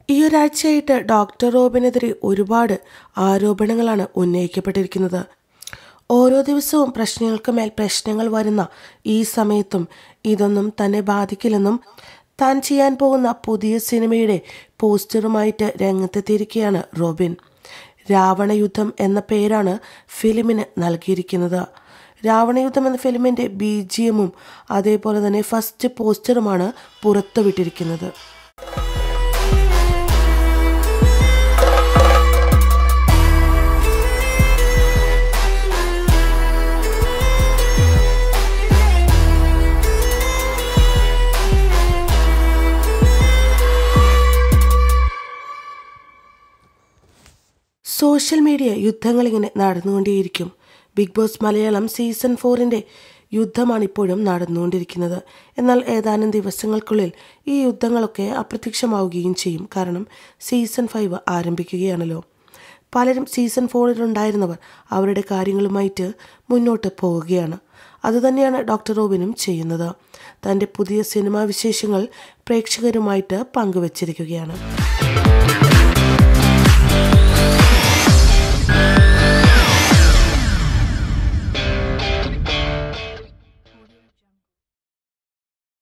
ഈ ഒരാഴ്ചയായിട്ട് ഡോക്ടർ റോബിനെതിരെ ഒരുപാട് ആരോപണങ്ങളാണ് ഉന്നയിക്കപ്പെട്ടിരിക്കുന്നത് ഓരോ ദിവസവും പ്രശ്നങ്ങൾക്ക് മേൽ പ്രശ്നങ്ങൾ വരുന്ന ഈ സമയത്തും ഇതൊന്നും തന്നെ ബാധിക്കില്ലെന്നും താൻ ചെയ്യാൻ പോകുന്ന പുതിയ സിനിമയുടെ പോസ്റ്ററുമായിട്ട് രംഗത്തെത്തിയിരിക്കുകയാണ് റോബിൻ രാവണയുദ്ധം എന്ന പേരാണ് ഫിലിമിന് നൽകിയിരിക്കുന്നത് രാവണയുദ്ധം എന്ന ഫിലിമിൻ്റെ ബി ജി എമ്മും അതേപോലെ തന്നെ ഫസ്റ്റ് പോസ്റ്ററുമാണ് പുറത്തുവിട്ടിരിക്കുന്നത് സോഷ്യൽ മീഡിയ യുദ്ധങ്ങളിങ്ങനെ നടന്നുകൊണ്ടേയിരിക്കും ബിഗ് ബോസ് മലയാളം സീസൺ ഫോറിൻ്റെ യുദ്ധമാണ് ഇപ്പോഴും നടന്നുകൊണ്ടിരിക്കുന്നത് എന്നാൽ ഏതാനും ദിവസങ്ങൾക്കുള്ളിൽ ഈ യുദ്ധങ്ങളൊക്കെ അപ്രത്യക്ഷമാവുകയും ചെയ്യും കാരണം സീസൺ ഫൈവ് ആരംഭിക്കുകയാണല്ലോ പലരും സീസൺ ഫോറിലുണ്ടായിരുന്നവർ അവരുടെ കാര്യങ്ങളുമായിട്ട് മുന്നോട്ട് പോവുകയാണ് അതുതന്നെയാണ് ഡോക്ടർ റോബിനും ചെയ്യുന്നത് തൻ്റെ പുതിയ സിനിമാ വിശേഷങ്ങൾ പ്രേക്ഷകരുമായിട്ട് പങ്കുവച്ചിരിക്കുകയാണ്